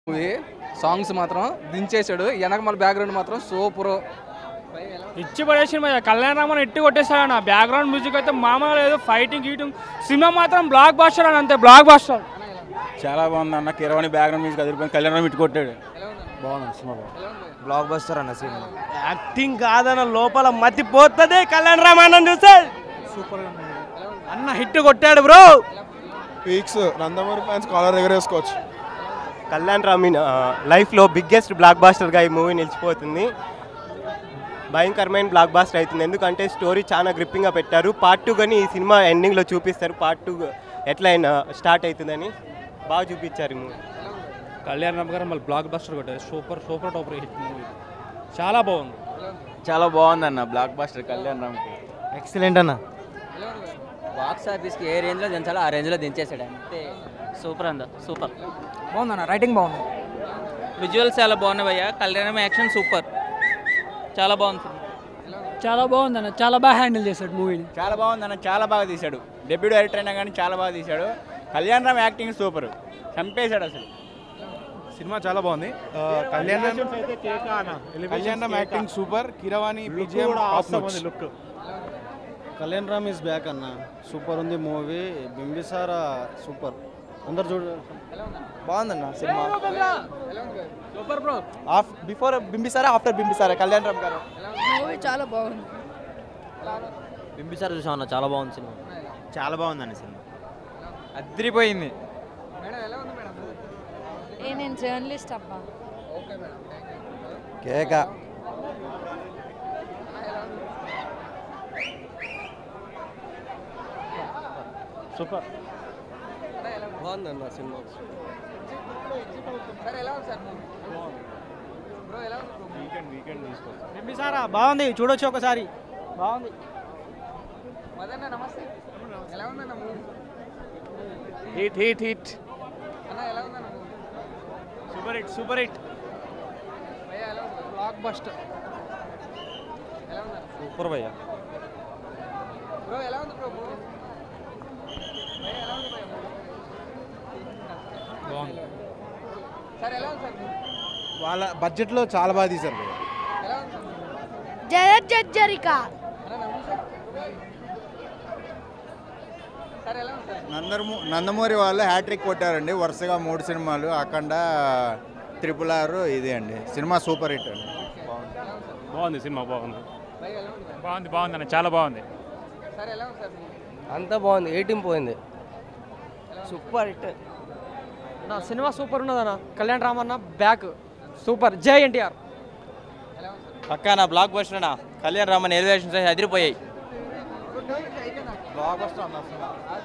Movie songs మాత్రం దించేశాడు వెనక మన బ్యాక్గ్రౌండ్ మాత్రం సూపర్ ఇచ్చి పడేసి మరి కళ్యాణ్ రామన్ ఎట్టి కొట్టేస్తాడు అన్న బ్యాక్గ్రౌండ్ మ్యూజిక్ అయితే మామూలు లేదు ఫైటింగ్ గీటింగ్ సినిమా మాత్రం బ్లాక్ బాస్టర్ అని అంతే బ్లాక్ బాస్టర్ చాలా బాగుంది అన్న కిరవాణి బ్యాక్గ్రౌండ్ మ్యూజిక్ అదిరిపోయింది కళ్యాణ్ ఇటు కొట్టాడు బ్లాక్ బస్టర్ అన్న సినిమా యాక్టింగ్ కాదన్న లోపల మతి పోతుంది కళ్యాణ్ రామాయణం చూస్తే అన్న హిట్ కొట్టాడు bro peaks Nandamuri fans collar ఎగరేసుకోవచ్చు కళ్యాణ్ రామీన్ లైఫ్లో బిగ్గెస్ట్ బ్లాక్ బాస్టర్గా ఈ మూవీ నిలిచిపోతుంది భయంకరమైన బ్లాక్ బాస్టర్ అవుతుంది ఎందుకంటే స్టోరీ చాలా గ్రిప్పింగ్గా పెట్టారు పార్ట్ టూ కానీ ఈ సినిమా ఎండింగ్లో చూపిస్తారు పార్ట్ టూ ఎట్లా అయినా స్టార్ట్ అవుతుందని బాగా చూపించారు ఈ మూవీ కళ్యాణ్ రామ్ గారు మళ్ళీ బ్లాక్ బాస్టర్ కొట్టారు సూపర్ సూపర్ టూపర్ హిట్ మూవీ చాలా బాగుంది చాలా బాగుంది అన్న బ్లాక్ బాస్టర్ కళ్యాణ్ రామ్కి ఎక్సలెంట్ అన్న బాక్స్ ఆఫీస్కి ఏ రేంజ్లో దించాలో ఆ రేంజ్లో దించేసాడు అంతే సూపర్ అంద సూపర్ బాగుందన్న రైటింగ్ బాగుంది విజువల్స్ చాలా బాగున్నాయి భయ్యా కళ్యాణం యాక్షన్ సూపర్ చాలా బాగుంది చాలా బాగుంది అన్న చాలా బాగా హ్యాండిల్ చేశాడు మూవీని చాలా బాగుంది అన్న చాలా బాగా తీశాడు డెబ్యూ డైరెక్టర్ అయినా కానీ చాలా బాగా తీశాడు కళ్యాణ్ రామ్ యాక్టింగ్ సూపర్ చంపేశాడు అసలు సినిమా చాలా బాగుంది Kalyan Kalyan Ram acting super Keeravani BGM look Kalyan Ram is back అన్న సూపర్ ఉంది మూవీ బింబిసార సూపర్ అందరు చూడ బాగుందన్న సినిమా super bro off before Bimbisara after Bimbisara Kalyan Ram garu movie చాలా బాగుంది బింబిసార్ చూసామన్న చాలా బాగుంది సినిమా చాలా బాగుందన్న సినిమా అదిరిపోయింది ఏ నేను జర్నలిస్ట్ అబ్బా కేక సూపర్ బాగుందన్న సినిమా బింబిసారా బాగుంది చూడొచ్చు ఒకసారి బాగుంది మదన్న నమస్తే ఎలా ఉందన్న మూవీ హిట్ హిట్ హిట్ అన్న ఎలా ఉందన్న movie super hit super hit భయ్యా ఎలా ఉంది బ్లాక్ బస్టర్ ఎలా ఉందన్న సూపర్ భయ్యా బ్రో ఎలా ఉంది బ్రో మూవీ భయ్యా ఎలా ఉంది భయ్యా మూవీ బాగుంది సార్ ఎలా ఉంది సార్ మూవీ వాళ్ళ బడ్జెట్లో చాలా బాగా తీశారు భయ్యా. ఎలా ఉంది సార్ మూవీ జయజరిక అన్న నమస్తే సార్ ఎలా ఉంది సార్ నందమూ నందమూరి వాళ్ళు హ్యాట్రిక్ కొట్టారండి వరుసగా మూడు సినిమాలు అఖండ త్రిపుల్ ఆర్ ఇది అండి సినిమా సూపర్ హిట్ అండి బాగుంది సినిమా బాగుంది భయ్యా ఎలా ఉంది భయ్యా? బాగుంది బాగుంది అన్న చాలా బాగుంది సార్ ఎలా ఉంది సార్ మూవీ అంతా బాగుంది ఎయిటీన్ పోయింది సూపర్ హిట్ నా సినిమా సూపర్ ఉన్నదన్న కళ్యాణ్ రామన్న బ్యాక్ సూపర్ జై ఎన్టీఆర్ పక్కా నా బ్లాక్ బస్టర్ అన్న కళ్యాణ్ రామన్ ఎలివేషన్స్ అదిరిపోయాయి బ్లాక్ బస్టర్ అన్న మేడం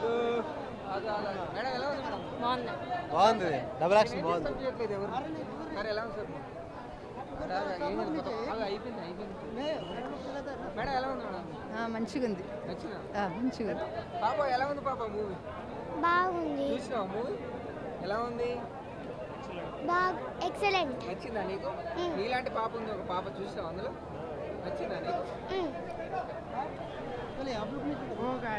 ఎలా ఉంది మేడం బాగుంది బాగుంది డబుల్ యాక్షన్ బాగుంది డిస్టర్బ్ చేయట్లేదు ఎవరు సార్ ఎలా ఉంది సార్ సార్ ఏం లేదు మొత్తం బాగా అయిపోయింది అయిపోయింది మేడం ఎలా ఉంది మేడం మంచిగా ఉంది నచ్చిందా మంచిగా ఉంది పాప ఎలా ఉంది పాప మూవీ బాగుంది చూసినావా మూవీ ఎలా ఉంది బాగా ఎక్సలెంట్ నచ్చిందా నీకు నీలాంటి పాప ఉంది ఒక పాప చూసావు అందులో నచ్చిందా నీకు